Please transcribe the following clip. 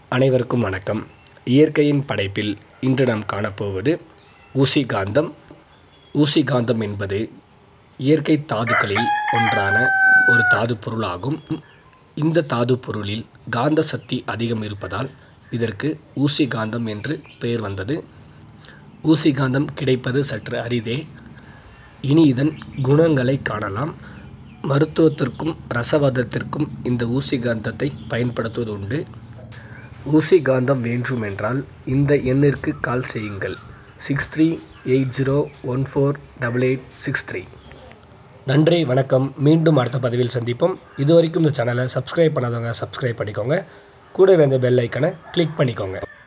அனைவருக்கும் வணக்கம் இயற்கையின் படைப்பில் இன்று நாம் காணப்போவது ஊசி காந்தம் ஊசி காந்தம் என்பது இயற்கை தாதுக்களில் ஒன்றான ஒரு தாது பொருளாகும் இந்த தாது பொருளில் காந்த சக்தி அதிகம் இருப்பதால் இதற்கு ஊசி காந்தம் என்று பெயர் வந்தது ஊசி காந்தம் கிடைப்பது சற்று அரிதே இனி இதன் குணங்களை காணலாம் மருத்துவத்திற்கும் ரசவாதத்திற்கும் இந்த ஊசி காந்தத்தை பயன்படுத்துவது உண்டு ஊசி காந்தம் வேண்டுமென்றால் இந்த எண்ணிற்கு கால் செய்யுங்கள் six three eight zero one four double eight six three நன்றி வணக்கம் மீண்டும் அடுத்த பதிவில் சந்திப்போம் இது வரைக்கும் இந்த சேனலை சப்ஸ்கிரைப் பண்ணாதவங்க சப்ஸ்கிரைப் பண்ணிக்கோங்க கூடவே அந்த பெல் ஐக்கனை கிளிக் பண்ணிக்கோங்க